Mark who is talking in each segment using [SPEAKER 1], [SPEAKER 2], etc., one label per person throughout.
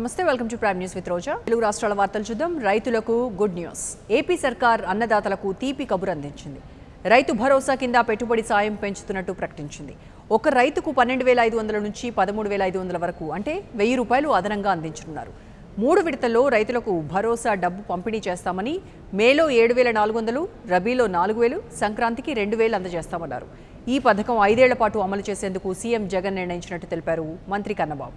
[SPEAKER 1] నమస్తే welcome to prime news with Roja Telugu రాష్ట్రాల వార్తలు చూద్దాం రైతులకు గుడ్ న్యూస్ ఏపీ సర్కార్ అన్నదాతలకు తీపి కబురు అందించింది రైతు భరోసా కింద పెట్టుబడి సాయం పెంచుతున్నట్టు ప్రకటించింది ఒక రైతుకు పన్నెండు వేల ఐదు వందల నుంచి పదమూడు వేల ఐదు వందల వరకు అంటే వెయ్యి రూపాయలు అదనంగా అందించనున్నారు మూడు విడతల్లో రైతులకు భరోసా డబ్బు పంపిణీ చేస్తామని మేలో ఏడు వేల నాలుగు వందలు రబీలో నాలుగు వేలు సంక్రాంతికి రెండు వేలు అందజేస్తామన్నారు ఈ పథకం ఐదేళ్ల పాటు అమలు చేసేందుకు సీఎం జగన్ నిర్ణయించినట్టు తెలిపారు మంత్రి కన్నబాబు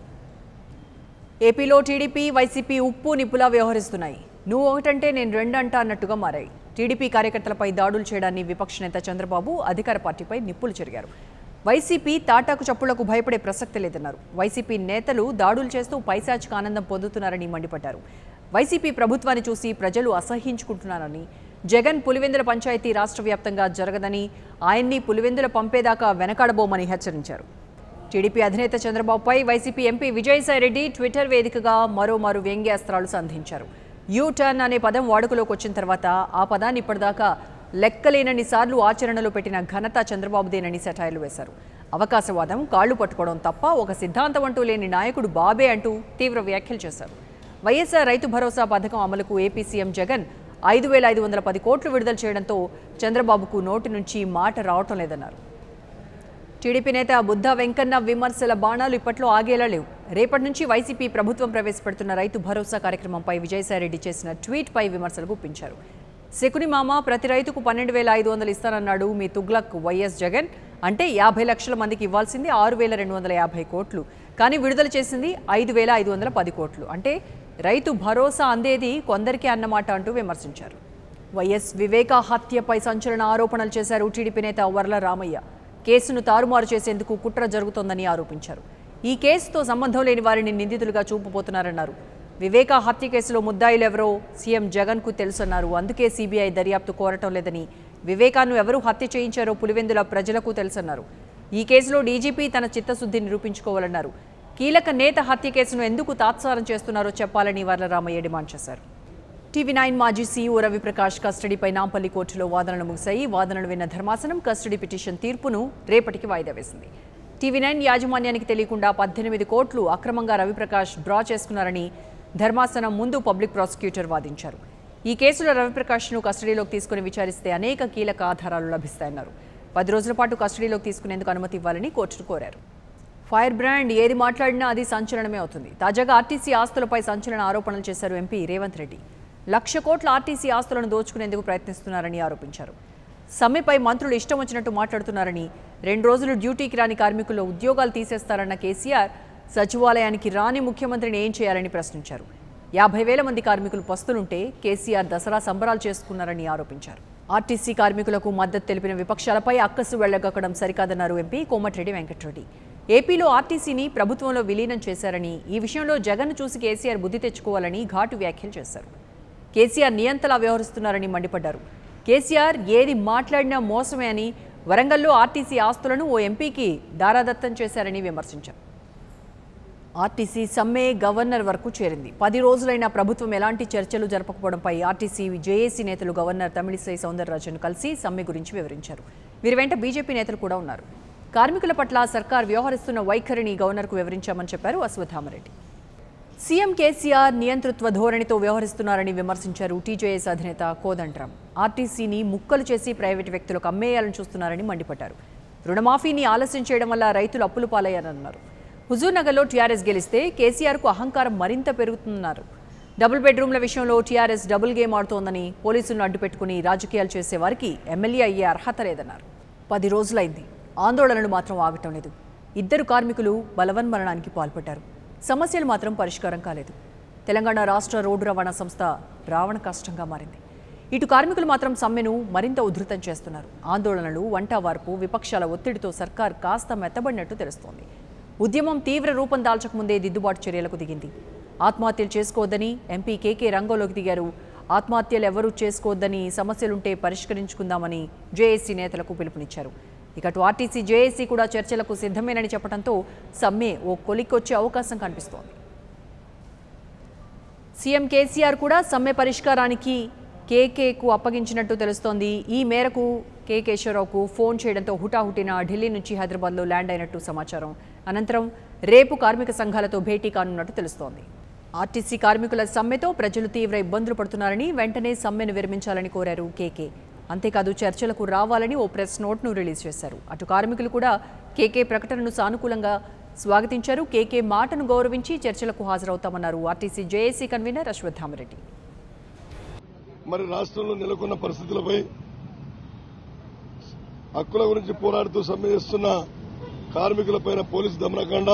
[SPEAKER 1] ఏపీలో టీడీపీ వైసీపీ ఉప్పు నిప్పులా వ్యవహరిస్తున్నాయి నువ్వు ఒకటంటే నేను రెండంటా అన్నట్టుగా మారాయి టీడీపీ కార్యకర్తలపై దాడులు చేయడాన్ని విపక్ష నేత చంద్రబాబు అధికార పార్టీపై నిప్పులు చెరిగారు వైసీపీ తాటాకు చప్పులకు భయపడే ప్రసక్తి లేదన్నారు వైసీపీ నేతలు దాడులు చేస్తూ పైశాచిక ఆనందం పొందుతున్నారని మండిపడ్డారు వైసీపీ ప్రభుత్వాన్ని చూసి ప్రజలు అసహ్యించుకుంటున్నారని జగన్ పులివెందుల పంచాయతీ రాష్ట్ర వ్యాప్తంగా జరగదని ఆయన్ని పులివెందుల పంపేదాకా వెనకాడబోమని హెచ్చరించారు టీడీపీ అధినేత చంద్రబాబుపై వైసీపీ ఎంపీ విజయసాయిరెడ్డి ట్విట్టర్ వేదికగా మరోమారు వ్యంగ్యాస్త్రాలు సంధించారు యూ టర్న్ అనే పదం వాడుకలోకి వచ్చిన తర్వాత ఆ పదాన్ని ఇప్పటిదాకా లెక్కలేనన్ని సార్లు ఆచరణలో పెట్టిన ఘనత చంద్రబాబుదేనని సెటైర్లు వేశారు అవకాశవాదం కాళ్లు పట్టుకోవడం తప్ప ఒక సిద్ధాంతం అంటూ లేని నాయకుడు బాబే అంటూ తీవ్ర వ్యాఖ్యలు చేశారు వైఎస్ఆర్ రైతు భరోసా పథకం అమలుకు ఏపీ సీఎం జగన్ ఐదు వేల ఐదు వందల పది కోట్లు విడుదల చేయడంతో చంద్రబాబుకు నోటి నుంచి మాట రావటం లేదన్నారు టీడీపీ నేత బుద్ధ వెంకన్న విమర్శల బాణాలు ఇప్పట్లో ఆగేలా లేవు రేపటి నుంచి వైసీపీ ప్రభుత్వం ప్రవేశపెడుతున్న రైతు భరోసా కార్యక్రమంపై విజయసాయిరెడ్డి చేసిన ట్వీట్పై విమర్శలు గుప్పించారు శకుని మామ ప్రతి రైతుకు పన్నెండు వేల ఐదు వందలు ఇస్తానన్నాడు మీ తుగ్లక్ వైఎస్ జగన్ అంటే యాభై లక్షల మందికి ఇవ్వాల్సింది ఆరు వేల రెండు వందల యాభై కోట్లు కానీ విడుదల చేసింది ఐదు వేల ఐదు వందల పది కోట్లు అంటే రైతు భరోసా అందేది కొందరికే అన్నమాట అంటూ విమర్శించారు వైఎస్ వివేక హత్యపై సంచలన ఆరోపణలు చేశారు టీడీపీ నేత వర్ల రామయ్య కేసును తారుమారు చేసేందుకు కుట్ర జరుగుతోందని ఆరోపించారు ఈ కేసుతో సంబంధం లేని వారిని నిందితులుగా చూపబోతున్నారన్నారు వివేక హత్య కేసులో ముద్దాయిలు ఎవరో సీఎం జగన్కు తెలుసన్నారు అందుకే సీబీఐ దర్యాప్తు కోరటం లేదని వివేకాను ఎవరు హత్య చేయించారో పులివెందుల ప్రజలకు తెలుసన్నారు ఈ కేసులో డీజీపీ తన చిత్తశుద్ధి నిరూపించుకోవాలన్నారు కీలక నేత హత్య కేసును ఎందుకు తాత్సారం చేస్తున్నారో చెప్పాలని వర్ల రామయ్య డిమాండ్ చేశారు టీవీ నైన్ మాజీ సీఈఓ రవిప్రకాష్ కస్టడీపై నాంపల్లి కోర్టులో వాదనలు ముగిశాయి వాదనలు విన్న ధర్మాసనం కస్టడీ పిటిషన్ తీర్పును రేపటికి వాయిదా వేసింది టీవీ నైన్ యాజమాన్యానికి తెలియకుండా పద్దెనిమిది కోట్లు అక్రమంగా రవిప్రకాష్ డ్రా చేసుకున్నారని ధర్మాసనం ముందు పబ్లిక్ ప్రాసిక్యూటర్ వాదించారు ఈ కేసులో రవిప్రకాష్ను కస్టడీలోకి తీసుకుని విచారిస్తే అనేక కీలక ఆధారాలు లభిస్తాయన్నారు పది రోజుల పాటు కస్టడీలోకి తీసుకునేందుకు అనుమతి ఇవ్వాలని కోర్టును కోరారు ఫైర్ బ్రాండ్ ఏది మాట్లాడినా అది సంచలనమే అవుతుంది తాజాగా ఆర్టీసీ ఆస్తులపై సంచలన ఆరోపణలు చేశారు ఎంపీ రేవంత్ రెడ్డి లక్ష కోట్ల ఆర్టీసీ ఆస్తులను దోచుకునేందుకు ప్రయత్నిస్తున్నారని ఆరోపించారు సమ్మెపై మంత్రులు ఇష్టం వచ్చినట్టు మాట్లాడుతున్నారని రెండు రోజులు డ్యూటీకి రాని కార్మికుల ఉద్యోగాలు తీసేస్తారన్న కేసీఆర్ సచివాలయానికి రాని ముఖ్యమంత్రిని ఏం చేయాలని ప్రశ్నించారు యాభై వేల మంది కార్మికులు పస్తులుంటే కేసీఆర్ దసరా సంబరాలు చేసుకున్నారని ఆరోపించారు ఆర్టీసీ కార్మికులకు మద్దతు తెలిపిన విపక్షాలపై అక్కసు వెళ్లగక్కడం సరికాదన్నారు ఎంపీ కోమటిరెడ్డి వెంకటరెడ్డి ఏపీలో ఆర్టీసీని ప్రభుత్వంలో విలీనం చేశారని ఈ విషయంలో జగన్ చూసి కేసీఆర్ బుద్ధి తెచ్చుకోవాలని ఘాటు వ్యాఖ్యలు చేశారు కేసీఆర్ నియంతలా వ్యవహరిస్తున్నారని మండిపడ్డారు కేసీఆర్ ఏది మాట్లాడినా మోసమే అని వరంగల్లో ఆర్టీసీ ఆస్తులను ఓ ఎంపీకి దారాదత్తం చేశారని విమర్శించారు ఆర్టీసీ సమ్మె గవర్నర్ వరకు చేరింది పది రోజులైన ప్రభుత్వం ఎలాంటి చర్చలు జరపకపోవడంపై ఆర్టీసీ జేఏసీ నేతలు గవర్నర్ తమిళిసై సౌందరరాజన్ కలిసి సమ్మె గురించి వివరించారు వీరి వెంట బీజేపీ నేతలు కూడా ఉన్నారు కార్మికుల పట్ల సర్కార్ వ్యవహరిస్తున్న వైఖరిని గవర్నర్కు వివరించామని చెప్పారు అశ్వత్థామరెడ్డి సీఎం కేసీఆర్ నియంతృత్వ ధోరణితో వ్యవహరిస్తున్నారని విమర్శించారు టీజేఎస్ అధినేత కోదండరాం ఆర్టీసీని ముక్కలు చేసి ప్రైవేటు వ్యక్తులకు అమ్మేయాలని చూస్తున్నారని మండిపడ్డారు రుణమాఫీని ఆలస్యం చేయడం వల్ల రైతులు అప్పులు పాలయ్యారన్నారు హుజూర్నగర్లో టీఆర్ఎస్ గెలిస్తే కేసీఆర్కు అహంకారం మరింత పెరుగుతున్నారు డబుల్ బెడ్రూమ్ల విషయంలో టీఆర్ఎస్ డబుల్ గేమ్ ఆడుతోందని పోలీసులను అడ్డుపెట్టుకుని రాజకీయాలు చేసే వారికి ఎమ్మెల్యే అయ్యే అర్హత లేదన్నారు పది రోజులైంది ఆందోళనలు మాత్రం ఆగటం లేదు ఇద్దరు కార్మికులు బలవన్మరణానికి పాల్పడ్డారు సమస్యలు మాత్రం పరిష్కారం కాలేదు తెలంగాణ రాష్ట్ర రోడ్డు రవాణా సంస్థ రావణ కష్టంగా మారింది ఇటు కార్మికులు మాత్రం సమ్మెను మరింత ఉధృతం చేస్తున్నారు ఆందోళనలు వంటవార్పు విపక్షాల ఒత్తిడితో సర్కార్ కాస్త మెత్తబడినట్టు తెలుస్తోంది ఉద్యమం తీవ్ర రూపం దాల్చకముందే దిద్దుబాటు చర్యలకు దిగింది ఆత్మహత్యలు చేసుకోవద్దని ఎంపీ కేకే రంగంలోకి దిగారు ఆత్మహత్యలు ఎవరూ చేసుకోవద్దని సమస్యలుంటే పరిష్కరించుకుందామని జేఏసీ నేతలకు పిలుపునిచ్చారు ఇక అటు ఆర్టీసీ జేఏసీ కూడా చర్చలకు సిద్ధమేనని చెప్పడంతో సమ్మె ఓ కొలిక్కొచ్చే అవకాశం కనిపిస్తోంది సీఎం కేసీఆర్ కూడా సమ్మె పరిష్కారానికి కేకేకు అప్పగించినట్టు తెలుస్తోంది ఈ మేరకు కె కేశవరావుకు ఫోన్ చేయడంతో హుటాహుటిన ఢిల్లీ నుంచి హైదరాబాద్లో ల్యాండ్ అయినట్టు సమాచారం అనంతరం రేపు కార్మిక సంఘాలతో భేటీ కానున్నట్టు తెలుస్తోంది ఆర్టీసీ కార్మికుల సమ్మెతో ప్రజలు తీవ్ర ఇబ్బందులు పడుతున్నారని వెంటనే సమ్మెను విరమించాలని కోరారు కేకే అంతేకాదు చర్చలకు రావాలని ఓ ప్రెస్ నోట్ను రిలీజ్ చేశారు అటు కార్మికులు కూడా కేకే ప్రకటనను సానుకూలంగా స్వాగతించారు కేకే మాటను గౌరవించి చర్చలకు హాజరవుతామన్నారు ఆర్టీసీ జేఏసీ కన్వీనర్ అశ్వత్థామరెడ్డి
[SPEAKER 2] మరి రాష్ట్రంలో నెలకొన్న పరిస్థితులపై హక్కుల గురించి పోరాడుతూ సమ్మె చేస్తున్న కార్మికులపైన పోలీసు దమనకాండ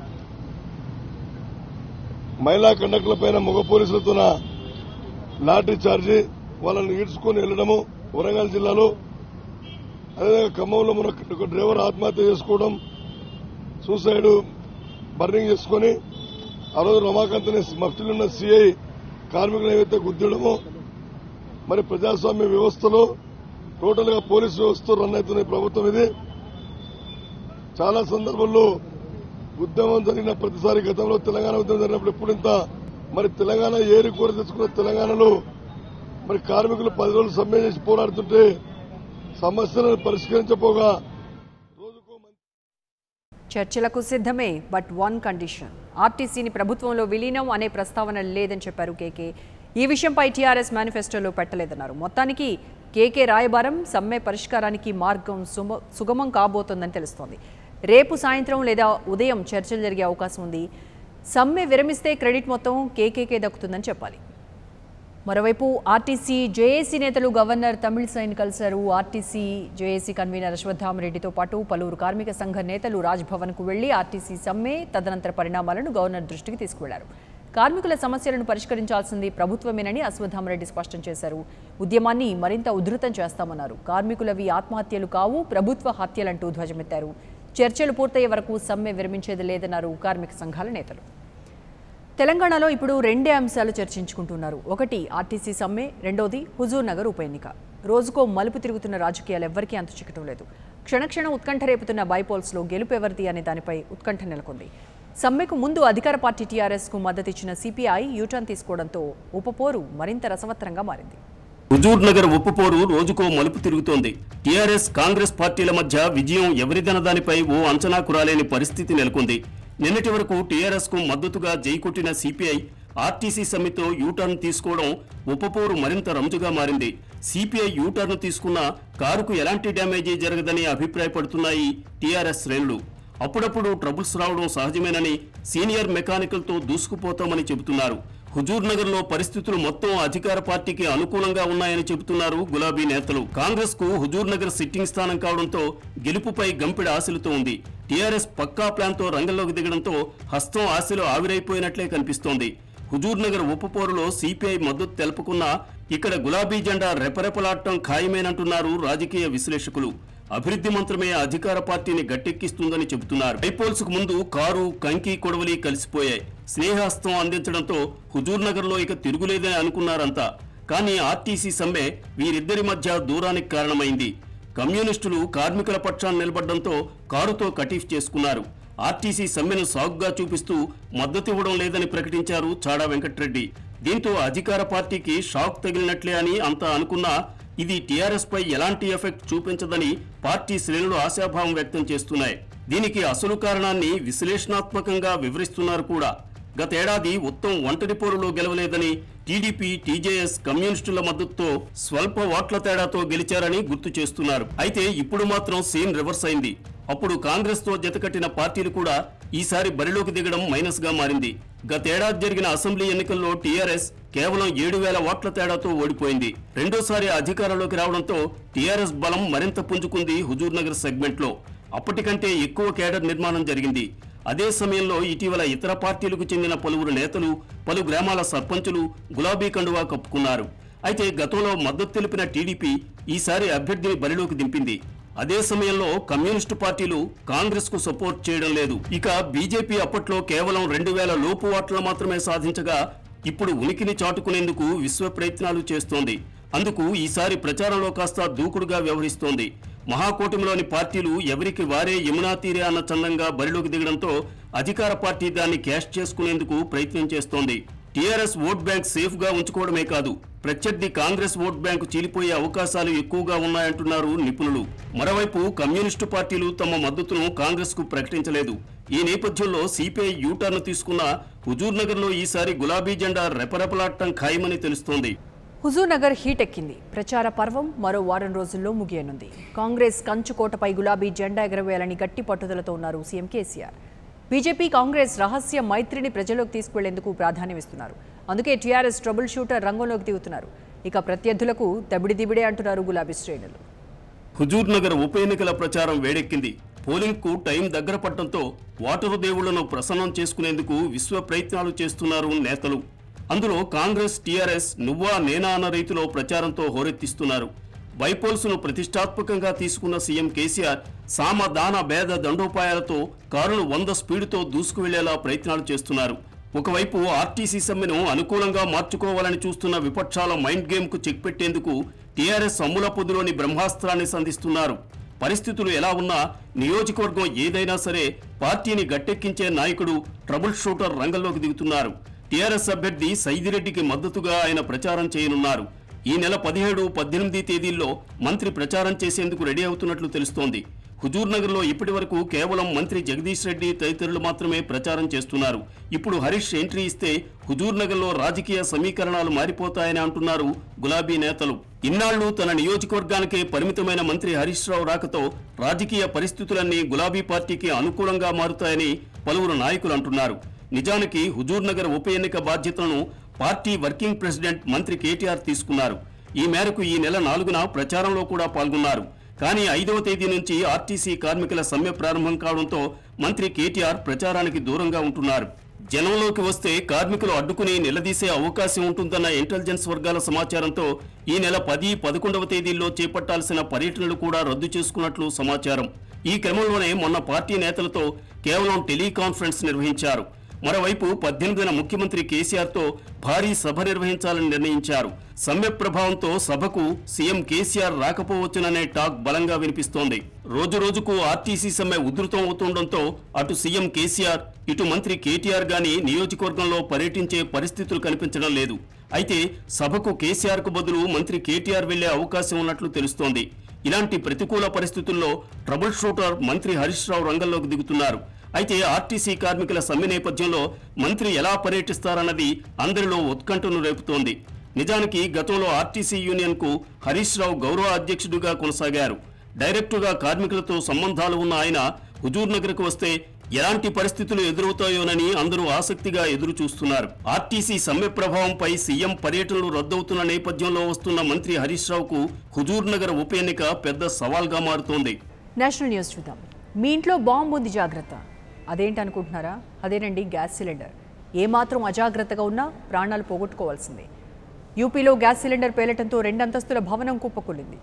[SPEAKER 2] మహిళా కండక్టర్లపైన మగ పోలీసులతో లాఠీ చార్జీ వాళ్ళని ఈడ్చుకొని వెళ్లడము వరంగల్ జిల్లాలో అదేవిధంగా ఖమ్మంలో మన ఒక డ్రైవర్ ఆత్మహత్య చేసుకోవడం సూసైడ్ బర్నింగ్ చేసుకొని ఆ రోజు రమాకాంత్ మఫ్టీలో ఉన్న సిఐ కార్మికులు ఏవైతే గుద్దడమో మరి ప్రజాస్వామ్య వ్యవస్థలో టోటల్ గా పోలీసు వ్యవస్థ రన్ అవుతున్న ఈ ప్రభుత్వం ఇది చాలా సందర్భాల్లో ఉద్యమం జరిగిన ప్రతిసారి గతంలో తెలంగాణ ఉద్యమం జరిగినప్పుడు ఎప్పుడు ఇంత మరి తెలంగాణ ఏరి కూర తెచ్చుకున్న తెలంగాణలో మరి కార్మికులు పది రోజులు సమ్మె చేసి పోరాడుతుంటే సమస్యలను పరిష్కరించపోగా రోజుకో మంచి
[SPEAKER 1] చర్చలకు సిద్ధమే బట్ వన్ కండిషన్ ఆర్టీసీని ప్రభుత్వంలో విలీనం అనే ప్రస్తావన లేదని చెప్పారు కేకే ఈ విషయంపై టీఆర్ఎస్ మేనిఫెస్టోలో పెట్టలేదన్నారు మొత్తానికి కేకే రాయబారం సమ్మె పరిష్కారానికి మార్గం సుమ సుగమం కాబోతోందని తెలుస్తోంది రేపు సాయంత్రం లేదా ఉదయం చర్చలు జరిగే అవకాశం ఉంది సమ్మె విరమిస్తే క్రెడిట్ మొత్తం కేకేకే దక్కుతుందని చెప్పాలి మరోవైపు ఆర్టీసీ జేఏసీ నేతలు గవర్నర్ తమిళిసైన్ కలిశారు ఆర్టీసీ జేఏసీ కన్వీనర్ అశ్వత్థామరెడ్డితో పాటు పలువురు కార్మిక సంఘ నేతలు రాజ్భవన్కు వెళ్లి ఆర్టీసీ సమ్మె తదనంతర పరిణామాలను గవర్నర్ దృష్టికి తీసుకువెళ్లారు కార్మికుల సమస్యలను పరిష్కరించాల్సింది ప్రభుత్వమేనని అశ్వత్థామరెడ్డి స్పష్టం చేశారు ఉద్యమాన్ని మరింత ఉధృతం చేస్తామన్నారు కార్మికులవి ఆత్మహత్యలు కావు ప్రభుత్వ హత్యలంటూ ధ్వజమెత్తారు చర్చలు పూర్తయ్యే వరకు సమ్మె విరమించేది లేదన్నారు కార్మిక సంఘాల నేతలు తెలంగాణలో ఇప్పుడు రెండే అంశాలు చర్చించుకుంటున్నారు ఒకటి ఆర్టీసీ సమ్మె రెండోది హుజూర్ నగర్ ఉప ఎన్నిక రోజుకో మలుపు తిరుగుతున్న రాజకీయాలు ఎవ్వరికీ అంతు చిక్కటం లేదు క్షణక్షణం ఉత్కంఠ రేపుతున్న బైపోల్స్లో గెలుపు ఎవరిది అనే దానిపై ఉత్కంఠ నెలకొంది సమ్మెకు ముందు అధికార పార్టీ టీఆర్ఎస్కు మద్దతిచ్చిన సిపిఐ యూటర్న్ తీసుకోవడంతో ఉపపోరు మరింత రసవత్తరంగా మారింది
[SPEAKER 3] హుజూర్ నగర్ ఉప్పుపోరు రోజుకో మలుపు తిరుగుతోంది టీఆర్ఎస్ కాంగ్రెస్ పార్టీల మధ్య విజయం ఎవరిదన్న దానిపై ఓ అంచనాకు రాలేని పరిస్థితి నెలకొంది నిన్నటి వరకు టీఆర్ఎస్ కు మద్దతుగా జైకొట్టిన సిపిఐ ఆర్టీసీ సమ్మెతో యూటర్న్ తీసుకోవడం ఉపపోరు మరింత రంజుగా మారింది సిపిఐ యూటర్న్ తీసుకున్న కారుకు ఎలాంటి డ్యామేజీ జరగదని అభిప్రాయపడుతున్నాయి టీఆర్ఎస్ శ్రేణులు అప్పుడప్పుడు ట్రబుల్స్ రావడం సహజమేనని సీనియర్ మెకానికల్తో దూసుకుపోతామని చెబుతున్నారు హుజూర్ నగర్ లో పరిస్థితులు మొత్తం అధికార పార్టీకి అనుకూలంగా ఉన్నాయని చెబుతున్నారు గులాబీ నేతలు కాంగ్రెస్ కు హుజూర్ నగర్ సిట్టింగ్ స్థానం కావడంతో గెలుపుపై గంపెడ ఆశలతో ఉంది టీఆర్ఎస్ పక్కా ప్లాన్ తో రంగంలోకి దిగడంతో హస్తం ఆశలు ఆవిరైపోయినట్లే కనిపిస్తోంది హుజూర్ నగర్ ఉపపోరులో సిపిఐ మద్దతు తెలుపుకున్నా ఇక్కడ గులాబీ జెండా రెపరెపలాడటం ఖాయమేనంటున్నారు రాజకీయ విశ్లేషకులు అభివృద్ధి మంత్రమే అధికార పార్టీని గట్టెక్కిస్తుందని చెబుతున్నారు ఐపోల్స్ కు ముందు కారు కంకి కొడవలి కలిసిపోయాయి స్నేహాస్తం అందించడంతో హుజూర్ నగర్ లో ఇక తిరుగులేదని అనుకున్నారంతా కానీ ఆర్టీసీ సమ్మె వీరిద్దరి మధ్య దూరానికి కారణమైంది కమ్యూనిస్టులు కార్మికుల పక్షాన్ని నిలబడడంతో కారుతో కటీఫ్ చేసుకున్నారు ఆర్టీసీ సమ్మెను సాగుగా చూపిస్తూ మద్దతివ్వడం లేదని ప్రకటించారు చాడా వెంకట్రెడ్డి దీంతో అధికార పార్టీకి షాక్ తగిలినట్లే అని అంతా అనుకున్నా ఇది టీఆర్ఎస్ పై ఎలాంటి ఎఫెక్ట్ చూపించదని పార్టీ శ్రేణులు ఆశాభావం వ్యక్తం చేస్తున్నాయి దీనికి అసలు కారణాన్ని విశ్లేషణాత్మకంగా వివరిస్తున్నారు కూడా గతేడాది ఉత్తమ్ ఒంటరి పోరులో గెలవలేదని టీడీపీ టీజేఎస్ కమ్యూనిస్టుల మద్దతుతో స్వల్ప ఓట్ల తేడాతో గెలిచారని గుర్తు చేస్తున్నారు అయితే ఇప్పుడు మాత్రం సీన్ రివర్స్ అయింది అప్పుడు కాంగ్రెస్ తో జతకట్టిన పార్టీలు కూడా ఈసారి బరిలోకి దిగడం మైనస్ గా మారింది గతేడాది జరిగిన అసెంబ్లీ ఎన్నికల్లో టీఆర్ఎస్ కేవలం ఏడు వేల ఓట్ల తేడాతో ఓడిపోయింది రెండోసారి అధికారంలోకి రావడంతో టీఆర్ఎస్ బలం మరింత పుంజుకుంది హుజూర్ నగర్ సెగ్మెంట్ లో అప్పటికంటే ఎక్కువ కేడర్ నిర్మాణం జరిగింది అదే సమయంలో ఇటీవల ఇతర పార్టీలకు చెందిన పలువురు నేతలు పలు గ్రామాల సర్పంచులు గులాబీ కండువా కప్పుకున్నారు అయితే గతంలో మద్దతు తెలిపిన టీడీపీ ఈసారి అభ్యర్థిని బరిలోకి దింపింది అదే సమయంలో కమ్యూనిస్టు పార్టీలు కాంగ్రెస్ కు సపోర్ట్ చేయడం లేదు ఇక బీజేపీ అప్పట్లో కేవలం రెండు వేల లోపు ఓట్ల మాత్రమే సాధించగా ఇప్పుడు ఉనికిని చాటుకునేందుకు విశ్వ ప్రయత్నాలు చేస్తోంది అందుకు ఈసారి ప్రచారంలో కాస్త దూకుడుగా వ్యవహరిస్తోంది మహాకూటమిలోని పార్టీలు ఎవరికి వారే యమునా తీరే అన్న చందంగా బరిలోకి దిగడంతో అధికార పార్టీ దాన్ని క్యాష్ చేసుకునేందుకు ప్రయత్నం చేస్తోంది టీఆర్ఎస్ ఓట్ బ్యాంక్ సేఫ్ గా ఉంచుకోవడమే కాదు ప్రత్యర్థి కాంగ్రెస్ ఓట్ బ్యాంకు చీలిపోయే అవకాశాలు ఎక్కువగా ఉన్నాయంటున్నారు నిపుణులు మరోవైపు కమ్యూనిస్టు పార్టీలు తమ మద్దతును కాంగ్రెస్ కు ప్రకటించలేదు ఈ నేపథ్యంలో సిపిఐ యూటర్న్ తీసుకున్న హుజూర్ నగర్ లో ఈసారి గులాబీ జెండా రెపరెపలాడటం ఖాయమని తెలుస్తోంది
[SPEAKER 1] హుజూర్నగర్ హీట్ ఎక్కింది ప్రచార పర్వం మరో వారం రోజుల్లో ముగియనుంది కాంగ్రెస్ కంచుకోటపై గులాబీ జెండా ఎగరవేయాలని గట్టి పట్టుదలతో ఉన్నారు సీఎం కేసీఆర్ బీజేపీ కాంగ్రెస్ రహస్య మైత్రిని ప్రజల్లోకి తీసుకువెళ్లేందుకు ప్రాధాన్యమిస్తున్నారు అందుకే టీఆర్ఎస్ ట్రబుల్ షూటర్ రంగంలోకి దిగుతున్నారు ఇక ప్రత్యర్థులకు దబిడి దిబిడే అంటున్నారు గులాబీ శ్రేణులు
[SPEAKER 3] హుజూర్ నగర్ ఉప ఎన్నికల ప్రచారం వేడెక్కింది పోలింగ్ కు టైం దగ్గర పడటంతో ఓటరు దేవుళ్లను ప్రసన్నం చేసుకునేందుకు విశ్వ ప్రయత్నాలు చేస్తున్నారు నేతలు అందులో కాంగ్రెస్ టీఆర్ఎస్ నువ్వా నేనా అన్న రీతిలో ప్రచారంతో హోరెత్తిస్తున్నారు బైపోల్స్ను ప్రతిష్టాత్మకంగా తీసుకున్న సీఎం కేసీఆర్ సామ దాన భేద దండోపాయాలతో కారును వంద స్పీడుతో దూసుకువెళ్లేలా ప్రయత్నాలు చేస్తున్నారు ఒకవైపు ఆర్టీసీ సమ్మెను అనుకూలంగా మార్చుకోవాలని చూస్తున్న విపక్షాల మైండ్ గేమ్ కు చెక్ పెట్టేందుకు టీఆర్ఎస్ అమ్ముల పొద్దులోని బ్రహ్మాస్త్రాన్ని సంధిస్తున్నారు పరిస్థితులు ఎలా ఉన్నా నియోజకవర్గం ఏదైనా సరే పార్టీని గట్టెక్కించే నాయకుడు ట్రబుల్ షూటర్ రంగంలోకి దిగుతున్నారు టీఆర్ఎస్ అభ్యర్థి సైదిరెడ్డికి మద్దతుగా ఆయన ప్రచారం చేయనున్నారు ఈ నెల పదిహేడు పద్దెనిమిది తేదీల్లో మంత్రి ప్రచారం చేసేందుకు రెడీ అవుతున్నట్లు తెలుస్తోంది హుజూర్ నగర్లో ఇప్పటి వరకు కేవలం మంత్రి జగదీష్ రెడ్డి తదితరులు మాత్రమే ప్రచారం చేస్తున్నారు ఇప్పుడు హరీష్ ఎంట్రీ ఇస్తే హుజూర్ నగర్లో రాజకీయ సమీకరణాలు మారిపోతాయని అంటున్నారు గులాబీ నేతలు ఇన్నాళ్లు తన నియోజకవర్గానికే పరిమితమైన మంత్రి హరీష్ రావు రాకతో రాజకీయ పరిస్థితులన్నీ గులాబీ పార్టీకి అనుకూలంగా మారుతాయని పలువురు నాయకులు అంటున్నారు నిజానికి హుజూర్ నగర్ ఉప ఎన్నిక బాధ్యతలను పార్టీ వర్కింగ్ ప్రెసిడెంట్ మంత్రి కేటీఆర్ తీసుకున్నారు ఈ మేరకు ఈ నెల నాలుగున ప్రచారంలో కూడా పాల్గొన్నారు కానీ ఐదవ తేదీ నుంచి ఆర్టీసీ కార్మికుల సమ్మె ప్రారంభం కావడంతో మంత్రి కేటీఆర్ ప్రచారానికి దూరంగా ఉంటున్నారు జనంలోకి వస్తే కార్మికులు అడ్డుకుని నిలదీసే అవకాశం ఉంటుందన్న ఇంటెలిజెన్స్ వర్గాల సమాచారంతో ఈ నెల పది పదకొండవ తేదీల్లో చేపట్టాల్సిన పర్యటనలు కూడా రద్దు చేసుకున్నట్లు సమాచారం ఈ క్రమంలోనే మొన్న పార్టీ నేతలతో కేవలం టెలికాన్ఫరెన్స్ నిర్వహించారు మరోవైపు పద్దెనిమిదిన ముఖ్యమంత్రి కేసీఆర్తో భారీ సభ నిర్వహించాలని నిర్ణయించారు సమ్మె ప్రభావంతో సభకు సీఎం కేసీఆర్ రాకపోవచ్చుననే టాక్ బలంగా వినిపిస్తోంది రోజు రోజుకు ఆర్టీసీ సమ్మె ఉధృతం అవుతుండటంతో అటు సీఎం కేసీఆర్ ఇటు మంత్రి కేటీఆర్ గాని నియోజకవర్గంలో పర్యటించే పరిస్థితులు కనిపించడం లేదు అయితే సభకు కేసీఆర్ కు బదులు మంత్రి కేటీఆర్ వెళ్లే అవకాశం ఉన్నట్లు తెలుస్తోంది ఇలాంటి ప్రతికూల పరిస్థితుల్లో ట్రబుల్ షూటర్ మంత్రి హరీష్ రావు రంగంలోకి దిగుతున్నారు అయితే ఆర్టీసీ కార్మికుల సమ్మె నేపథ్యంలో మంత్రి ఎలా పర్యటిస్తారన్నది అందరిలో ఉత్కంఠను రేపుతోంది నిజానికి గతంలో ఆర్టీసీ యూనియన్ కు హరీష్ రావు గౌరవ అధ్యక్షుడిగా కొనసాగారు డైరెక్టుగా కార్మికులతో సంబంధాలు ఉన్న ఆయన హుజూర్ నగర్కు వస్తే ఎలాంటి పరిస్థితులు ఎదురవుతాయోనని అందరూ ఆసక్తిగా ఎదురు చూస్తున్నారు ఆర్టీసీ సమ్మె ప్రభావంపై సీఎం పర్యటనలు రద్దవుతున్న నేపథ్యంలో వస్తున్న మంత్రి హరీష్ రావుకు హుజూర్ నగర్ ఉప ఎన్నిక పెద్ద సవాల్గా మారుతోంది
[SPEAKER 1] నేషనల్ న్యూస్ చూద్దాం మీ ఇంట్లో బాంబు ఉంది జాగ్రత్త అదేంటి అనుకుంటున్నారా అదేనండి గ్యాస్ సిలిండర్ ఏమాత్రం అజాగ్రత్తగా ఉన్నా ప్రాణాలు పోగొట్టుకోవాల్సిందే యూపీలో గ్యాస్ సిలిండర్ పేలటంతో రెండంతస్తుల భవనం కుప్పకూలింది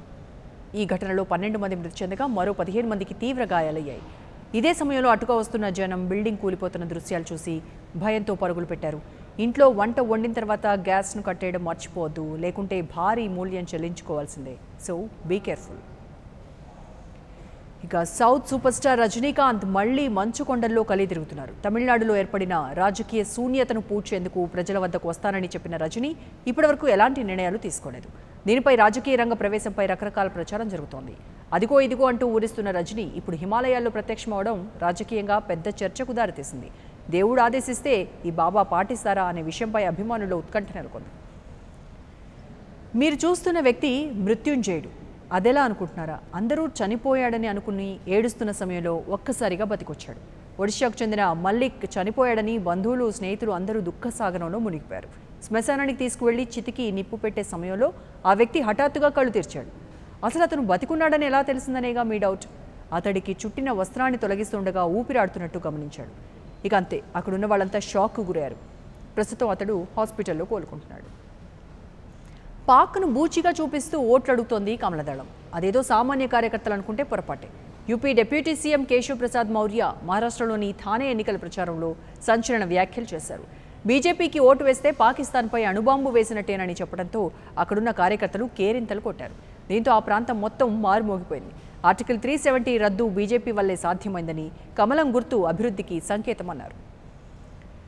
[SPEAKER 1] ఈ ఘటనలో పన్నెండు మంది మృతి చెందగా మరో పదిహేను మందికి తీవ్ర గాయాలయ్యాయి ఇదే సమయంలో అటుగా వస్తున్న జనం బిల్డింగ్ కూలిపోతున్న దృశ్యాలు చూసి భయంతో పరుగులు పెట్టారు ఇంట్లో వంట వండిన తర్వాత గ్యాస్ను కట్టేయడం మర్చిపోవద్దు లేకుంటే భారీ మూల్యం చెల్లించుకోవాల్సిందే సో బీ కేర్ఫుల్ ఇక సౌత్ సూపర్ స్టార్ రజనీకాంత్ మళ్లీ మంచు కొండల్లో కలిదిరుగుతున్నారు తమిళనాడులో ఏర్పడిన రాజకీయ శూన్యతను పూడ్చేందుకు ప్రజల వద్దకు వస్తానని చెప్పిన రజనీ ఇప్పటివరకు ఎలాంటి నిర్ణయాలు తీసుకోలేదు దీనిపై రాజకీయ రంగ ప్రవేశంపై రకరకాల ప్రచారం జరుగుతోంది అదిగో ఇదిగో అంటూ ఊరిస్తున్న రజనీ ఇప్పుడు హిమాలయాల్లో ప్రత్యక్షమవడం రాజకీయంగా పెద్ద చర్చకు దారితీసింది దేవుడు ఆదేశిస్తే ఈ బాబా పాటిస్తారా అనే విషయంపై అభిమానుల్లో ఉత్కంఠ నెలకొంది మీరు చూస్తున్న వ్యక్తి మృత్యుంజయుడు అదెలా అనుకుంటున్నారా అందరూ చనిపోయాడని అనుకుని ఏడుస్తున్న సమయంలో ఒక్కసారిగా బతికొచ్చాడు ఒడిశాకు చెందిన మల్లిక్ చనిపోయాడని బంధువులు స్నేహితులు అందరూ దుఃఖసాగరంలో మునిగిపోయారు శ్మశానానికి తీసుకువెళ్లి చితికి నిప్పు పెట్టే సమయంలో ఆ వ్యక్తి హఠాత్తుగా కళ్ళు తెరిచాడు అసలు అతను బతికున్నాడని ఎలా తెలిసిందనేగా మీ డౌట్ అతడికి చుట్టిన వస్త్రాన్ని తొలగిస్తుండగా ఊపిరాడుతున్నట్టు గమనించాడు ఇక అంతే అక్కడున్న వాళ్ళంతా షాక్కు గురయ్యారు ప్రస్తుతం అతడు హాస్పిటల్లో కోలుకుంటున్నాడు పాక్ను బూచిగా చూపిస్తూ ఓట్లు అడుగుతోంది కమలదళం అదేదో సామాన్య కార్యకర్తలు అనుకుంటే పొరపాటే UP deputy CM Keshav Prasad Maurya మహారాష్ట్రలోని థానే ఎన్నికల ప్రచారంలో సంచలన వ్యాఖ్యలు చేశారు బీజేపీకి ఓటు వేస్తే పాకిస్తాన్పై అణుబాంబు వేసినట్టేనని చెప్పడంతో అక్కడున్న కార్యకర్తలు కేరింతలు కొట్టారు దీంతో ఆ ప్రాంతం మొత్తం మారుమోగిపోయింది ఆర్టికల్ త్రీ సెవెంటీ రద్దు బీజేపీ వల్లే సాధ్యమైందని కమలం గుర్తు అభివృద్ధికి సంకేతమన్నారు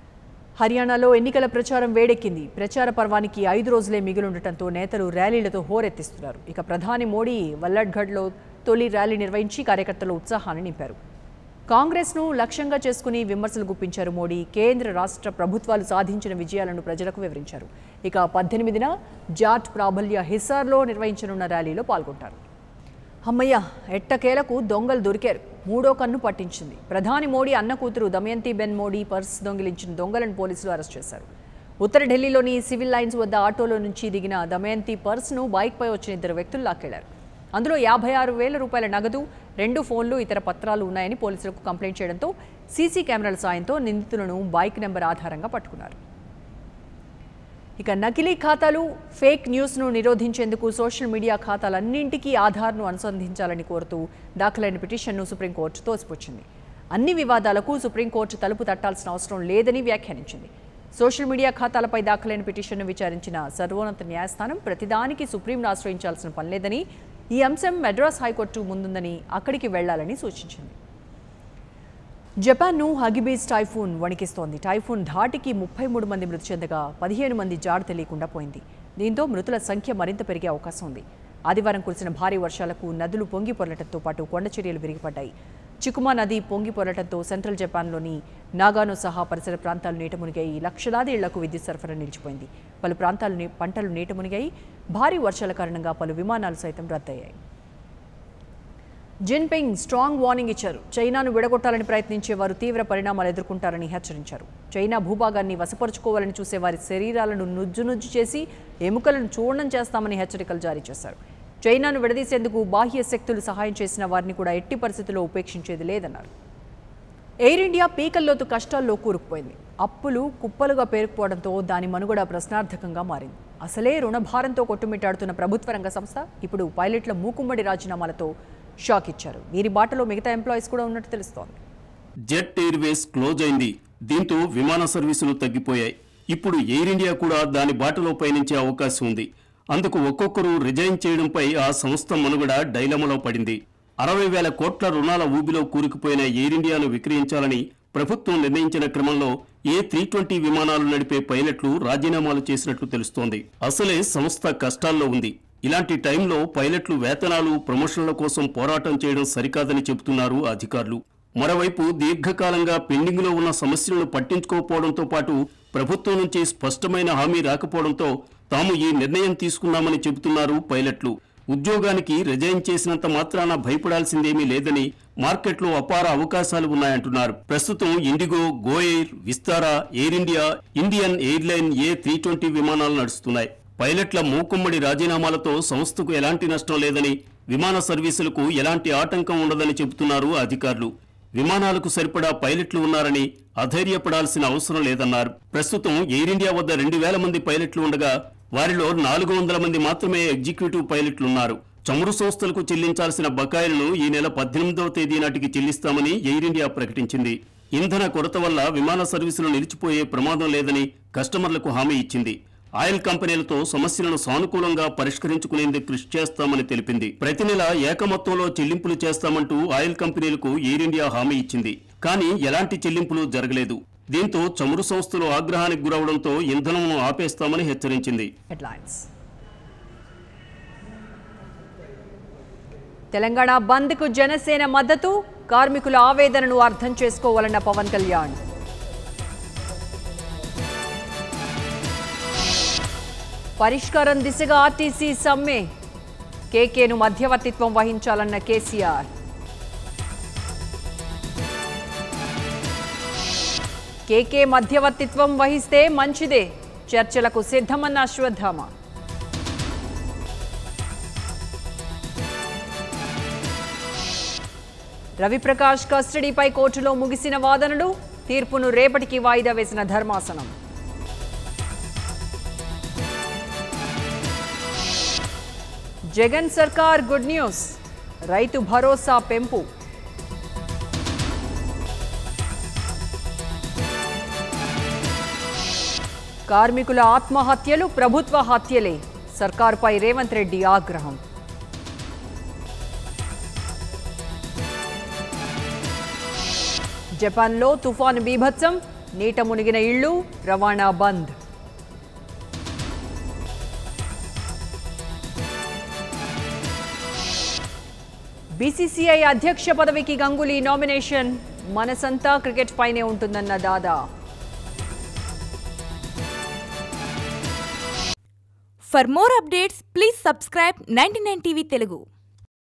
[SPEAKER 1] హర్యానాలో ఎన్నికల ప్రచారం వేడెక్కింది ప్రచార పర్వానికి ఐదు రోజులే మిగిలుండటంతో నేతలు ర్యాలీలతో హోరెత్తిస్తున్నారు ఇక ప్రధాని మోడీ వల్లడ్గఢ్లో తొలి ర్యాలీ నిర్వహించి కార్యకర్తలు ఉత్సాహాన్ని నింపారు కాంగ్రెస్ను లక్ష్యంగా చేసుకుని విమర్శలు గుప్పించారు మోడీ కేంద్ర రాష్ట్ర ప్రభుత్వాలు సాధించిన విజయాలను ప్రజలకు వివరించారు ఇక పద్దెనిమిదిన జాట్ ప్రాబల్య హిసార్లో నిర్వహించనున్న ర్యాలీలో పాల్గొంటారు అమ్మయ్య ఎట్టకేలకు దొంగలు దొరికారు మూడో కన్ను పట్టించింది ప్రధాని మోడీ అన్న కూతురు దమయంతి బెన్ మోడీ పర్స్ దొంగిలించిన దొంగలను పోలీసులు అరెస్ట్ చేశారు ఉత్తర ఢిల్లీలోని సివిల్ లైన్స్ వద్ద ఆటోలో నుంచి దిగిన దమయంతి పర్స్ను బైక్పై వచ్చిన ఇద్దరు వ్యక్తులు లాక్కెళ్లారు అందులో యాభై ఆరు వేల రూపాయల నగదు రెండు ఫోన్లు ఇతర పత్రాలు ఉన్నాయని పోలీసులకు కంప్లైంట్ చేయడంతో సీసీ కెమెరాల సాయంతో నిందితులను బైక్ నెంబర్ ఆధారంగా పట్టుకున్నారు ఇక నకిలీ ఖాతాలు ఫేక్ న్యూస్ను నిరోధించేందుకు సోషల్ మీడియా ఖాతాలన్నింటికీ ఆధార్ను అనుసంధించాలని కోరుతూ దాఖలైన పిటిషన్ను సుప్రీంకోర్టు తోసిపుచ్చింది అన్ని వివాదాలకు సుప్రీంకోర్టు తలుపు తట్టాల్సిన అవసరం లేదని వ్యాఖ్యానించింది సోషల్ మీడియా ఖాతాలపై దాఖలైన పిటిషన్ను విచారించిన సర్వోన్నత న్యాయస్థానం ప్రతిదానికి సుప్రీంను ఆశ్రయించాల్సిన పనిలేదని ఈ అంశం మెడ్రాస్ హైకోర్టు ముందుందని అక్కడికి వెళ్లాలని సూచించింది జపాన్ను హగిబీస్ టైఫూన్ వణికిస్తోంది టైఫూన్ ధాటికి ముప్పై మూడు మంది మృతి చెందగా పదిహేను మంది జాడ తెలియకుండా పోయింది దీంతో మృతుల సంఖ్య మరింత పెరిగే అవకాశం ఉంది ఆదివారం కురిసిన భారీ వర్షాలకు నదులు పొంగి పొరలటంతో పాటు కొండ చర్యలు విరిగిపడ్డాయి చికుమా నది పొంగి పొరలటంతో సెంట్రల్ జపాన్లోని నాగానో సహా పరిసర ప్రాంతాలు నీట మునిగాయి లక్షలాది ఇళ్లకు విద్యుత్ సరఫరా నిలిచిపోయింది పలు ప్రాంతాలు నీ- పంటలు నీట మునిగాయి భారీ వర్షాల కారణంగా పలు విమానాలు సైతం రద్దయ్యాయి జిన్పింగ్ స్ట్రాంగ్ వార్నింగ్ ఇచ్చారు చైనాను విడగొట్టాలని ప్రయత్నించే వారు తీవ్ర పరిణామాలు ఎదుర్కొంటారని హెచ్చరించారు చైనా భూభాగాన్ని వశపరుచుకోవాలని చూసే వారి శరీరాలను నుజ్జు నుజ్జు చేసి ఎముకలను చూర్ణం చేస్తామని హెచ్చరికలు జారీ చేశారు చైనాను విడదీసేందుకు బాహ్య శక్తులు సహాయం చేసిన వారిని కూడా ఎట్టి పరిస్థితుల్లో ఉపేక్షించేది లేదన్నారు ఎయిర్ ఇండియా పీకల్లోతు కష్టాల్లో కూరుకుపోయింది అప్పులు కుప్పలుగా పేరుకుపోవడంతో దాని మనుగడ ప్రశ్నార్థకంగా మారింది అసలే రుణభారంతో కొట్టుమిట్టాడుతున్న ప్రభుత్వ రంగ సంస్థ ఇప్పుడు పైలట్ల మూకుమ్మడి రాజీనామాలతో షాక్ ఇచ్చారు వీరి బాటలో మిగతా ఎంప్లాయీస్ కూడా ఉన్నట్టు తెలుస్తోంది
[SPEAKER 3] జెట్ ఎయిర్వేస్ క్లోజ్ అయింది దీంతో విమాన సర్వీసులు తగ్గిపోయాయి ఇప్పుడు ఎయిర్ ఇండియా కూడా దాని బాటలో పయనించే అవకాశం ఉంది అందుకు ఒక్కొక్కరు రిజైన్ చేయడంపై ఆ సంస్థ మనుగడ డైలమలో పడింది అరవై వేల కోట్ల రుణాల ఊబిలో కూరుకుపోయిన ఎయిర్ ఇండియాను విక్రయించాలని ప్రభుత్వం నిర్ణయించిన క్రమంలో ఏ త్రీ ట్వంటీ విమానాలు నడిపే పైలట్లు రాజీనామాలు చేసినట్లు తెలుస్తోంది అసలే సంస్థ కష్టాల్లో ఉంది ఇలాంటి టైంలో పైలట్లు వేతనాలు ప్రమోషన్ల కోసం పోరాటం చేయడం సరికాదని చెబుతున్నారు అధికారులు మరోవైపు దీర్ఘకాలంగా పెండింగ్లో ఉన్న సమస్యలను పట్టించుకోకపోవడంతో పాటు ప్రభుత్వం నుంచి స్పష్టమైన హామీ రాకపోవడంతో తాము ఈ నిర్ణయం తీసుకున్నామని చెబుతున్నారు పైలట్లు ఉద్యోగానికి రిజైన్ చేసినంత మాత్రాన భయపడాల్సిందేమీ లేదని మార్కెట్లో అపార అవకాశాలు ఉన్నాయంటున్నారు ప్రస్తుతం IndiGo Go Air Vistara Air India Indian airline A three twenty విమానాలు నడుస్తున్నాయి పైలట్ల మూకుమ్మడి రాజీనామాలతో సంస్థకు ఎలాంటి నష్టం లేదని విమాన సర్వీసులకు ఎలాంటి ఆటంకం ఉండదని చెబుతున్నారు అధికారులు విమానాలకు సరిపడా పైలట్లు ఉన్నారని అధైర్యపడాల్సిన అవసరం లేదన్నారు ప్రస్తుతం ఎయిర్ ఇండియా వద్ద రెండు వేల మంది పైలట్లు ఉండగా వారిలో నాలుగు వందల మంది మాత్రమే ఎగ్జిక్యూటివ్ పైలట్లు ఉన్నారు చమురు సంస్థలకు చెల్లించాల్సిన బకాయిలను ఈ నెల పద్దెనిమిదవ తేదీ నాటికి చెల్లిస్తామని ఎయిర్ ఇండియా ప్రకటించింది ఇంధన కొరత వల్ల విమాన సర్వీసులు నిలిచిపోయే ప్రమాదం లేదని కస్టమర్లకు హామీ ఇచ్చింది ఆయిల్ కంపెనీలతో సమస్యలను సానుకూలంగా పరిష్కరించుకునేందుకు కృషి చేస్తామని తెలిపింది ప్రతి నెల ఏకమొత్తంలో చెల్లింపులు చేస్తామంటూ ఆయిల్ కంపెనీలకు ఎయిర్ ఇండియా హామీ ఇచ్చింది కానీ ఎలాంటి చెల్లింపులు జరగలేదు దీంతో చమురు సంస్థలు ఆగ్రహానికి గురవడంతో ఇంధనం ఆపేస్తామని హెచ్చరించింది
[SPEAKER 1] హెడ్లైన్స్ తెలంగాణ బంద్కు జనసేన మద్దతు కార్మికుల ఆవేదనను అర్థం చేసుకోవాలన్న పవన్ కళ్యాణ్ పరిష్కారం దిశగా ఆర్టీసీ సమ్మె కేకేను మధ్యవర్తిత్వం వహించాలన్న కేసీఆర్ కేకే మధ్యవర్తిత్వం వహిస్తే మంచిదే చర్చలకు సిద్ధమన్న అశ్వత్థామ రవిప్రకాష్ కస్టడీపై కోర్టులో ముగిసిన వాదనలు తీర్పును రేపటికి వాయిదా వేసిన ధర్మాసనం జగన్ సర్కార్ గుడ్ న్యూస్ రైతు భరోసా పెంపు కార్మికుల ఆత్మహత్యలు ప్రభుత్వ హత్యలే సర్కారుపై రేవంత్ రెడ్డి ఆగ్రహం జపాన్లో తుఫాను బీభత్సం నీట మునిగిన ఇళ్లు రవాణా బంద్ బీసీసీఐ అధ్యక్ష పదవికి గంగూలీ నామినేషన్ మనసంతా క్రికెట్ పైనే ఉంటుందన్న దాదా
[SPEAKER 4] For more updates, please subscribe 99 TV Telugu.